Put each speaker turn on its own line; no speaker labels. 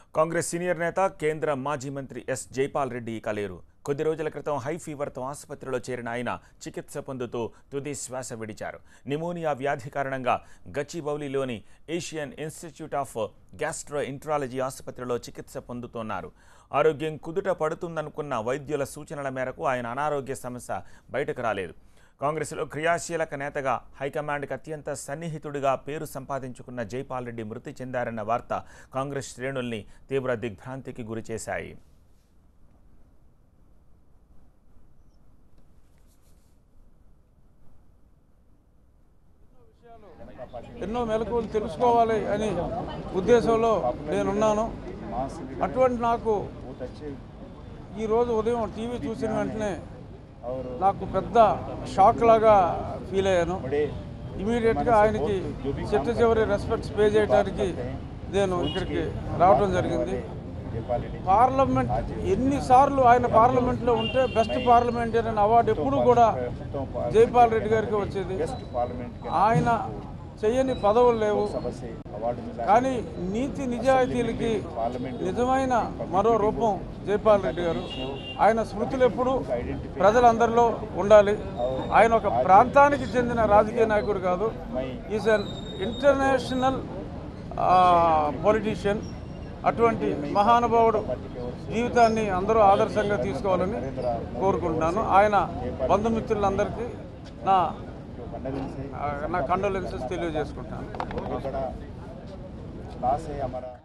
Congress senior నేత కేంద్ర మాజీ మంత్రి ఎస్ జైపాల్ రెడ్డి ఇక లేరు కొద్ది రోజుల క్రితం హై ఫీవర్తో ఆసుపత్రిలో చేరిన ఆయన చికిత్స పొందుతూ తుది శ్వాస విడిచారు నిమోనియా వ్యాధి కారణంగా గచ్చిబౌలిలోని Asian Institute of gastroenterology ఆసుపత్రిలో చికిత్స పొందుతున్నారు ఆరోగ్యం కుదుట పడుతుందనుకున్న వైద్యుల సూచనల మేరకు ఆయన అనారోగ్య సమస్య బయటకు రాలేదు కాంగ్రెస్లో క్రియాశీలక నేతగా హైకమాండ్కి అత్యంత సన్నిహితుడిగా పేరు సంపాదించుకున్న జైపాల్ రెడ్డి మృతి చెందారన్న వార్త కాంగ్రెస్ శ్రేణుల్ని తీవ్ర దిగ్భ్రాంతికి గురిచేశాయి
ఎన్నో మెలకువలు తెలుసుకోవాలి అని ఉద్దేశంలో నేనున్నాను అటువంటి నాకు ఈరోజు ఉదయం టీవీ చూసిన వెంటనే నాకు పెద్ద షాక్ లాగా ఫీల్ అయ్యాను ఇమీడియట్గా ఆయనకి చిట్ట చివరి రెస్పెక్ట్స్ పే చేయడానికి నేను ఇక్కడికి రావడం జరిగింది పార్లమెంట్ ఎన్నిసార్లు ఆయన పార్లమెంట్లో ఉంటే బెస్ట్ పార్లమెంటేరియన్ అవార్డు ఎప్పుడు కూడా జైపాల్ రెడ్డి గారికి వచ్చేది ఆయన చెయ్యని పదవులు లేవు కానీ నీతి నిజాయితీలకి నిజమైన మరో రూపం జైపాల్ రెడ్డి గారు ఆయన స్మృతులు ఎప్పుడు ప్రజలందరిలో ఉండాలి ఆయన ఒక ప్రాంతానికి చెందిన రాజకీయ నాయకుడు కాదు ఈజ్ అన్ ఇంటర్నేషనల్ పొలిటీషియన్ అటువంటి మహానుభావుడు జీవితాన్ని అందరూ ఆదర్శంగా తీసుకోవాలని కోరుకుంటున్నాను ఆయన బంధుమిత్రులందరికీ నా ఆ, నా కండోలెన్సెస్ తెలియజేసుకుంటాను
बड़ा क्लास है हमारा